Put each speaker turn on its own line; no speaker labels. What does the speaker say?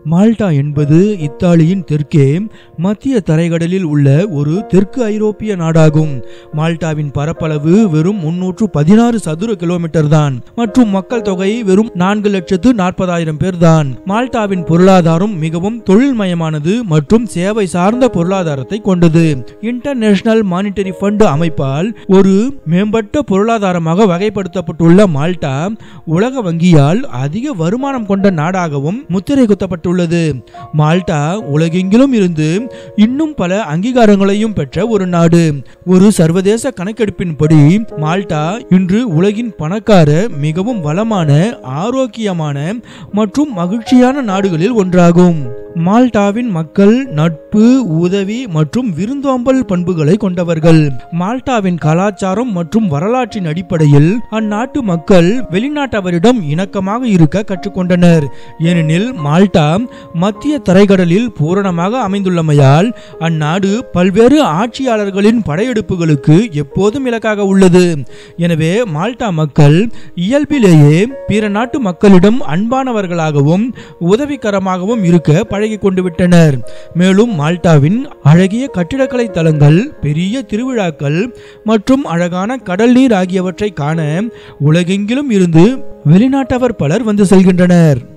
Malta என்பது இத்தாலியின் தெற்கே மத்திய தரைக்கடலில் உள்ள ஒரு தெற்கு ஐரோப்பிய நாடாகும் மால்டாவின் பரப்பளவு வெறும் முன்னூற்று பதினாறு சதுர கிலோமீட்டர் தான் மற்றும் மக்கள் தொகை வெறும் நான்கு லட்சத்து நாற்பதாயிரம் பேர் தான் மால்டாவின் பொருளாதாரம் மிகவும் தொழில்மயமானது மற்றும் சேவை சார்ந்த பொருளாதாரத்தை கொண்டது இன்டர்நேஷனல் மானிட்டரி ஃபண்ட் அமைப்பால் ஒரு மேம்பட்ட பொருளாதாரமாக வகைப்படுத்தப்பட்டுள்ள மால்டா உலக வங்கியால் அதிக வருமானம் கொண்ட நாடாகவும் முத்திரை குத்தப்பட்டுள்ளது மால்டா உலகெங்கிலும் இருந்து இன்னும் பல அங்கீகாரங்களையும் பெற்ற ஒரு நாடு ஒரு சர்வதேச கணக்கெடுப்பின்படி மால்டா இன்று உலகின் பணக்கார மிகவும் வளமான ஆரோக்கியமான மற்றும் மகிழ்ச்சியான நாடுகளில் ஒன்றாகும் மால்டாவின் மக்கள் நட்பு உதவி மற்றும் விருந்தோம்பல் பண்புகளை கொண்டவர்கள் மால்டாவின் கலாச்சாரம் மற்றும் வரலாற்றின் அடிப்படையில் அந்நாட்டு மக்கள் வெளிநாட்டவரிடம் இணக்கமாக இருக்க கற்றுக்கொண்டனர் ஏனெனில் மால்டா மத்திய தரைக்கடலில் பூரணமாக அமைந்துள்ளமையால் அந்நாடு பல்வேறு ஆட்சியாளர்களின் படையெடுப்புகளுக்கு எப்போதும் இலக்காக உள்ளது எனவே மால்டா மக்கள் இயல்பிலேயே பிற நாட்டு மக்களிடம் அன்பானவர்களாகவும் உதவிகரமாகவும் இருக்க பழகி கொண்டு விட்டனர் மேலும் மால்டாவின் அழகிய கட்டிடக்கலை தலங்கள் பெரிய திருவிழாக்கள் மற்றும் அழகான கடல் நீர் ஆகியவற்றை காண உலகெங்கிலும் இருந்து வெளிநாட்டவர் பலர் வந்து செல்கின்றனர்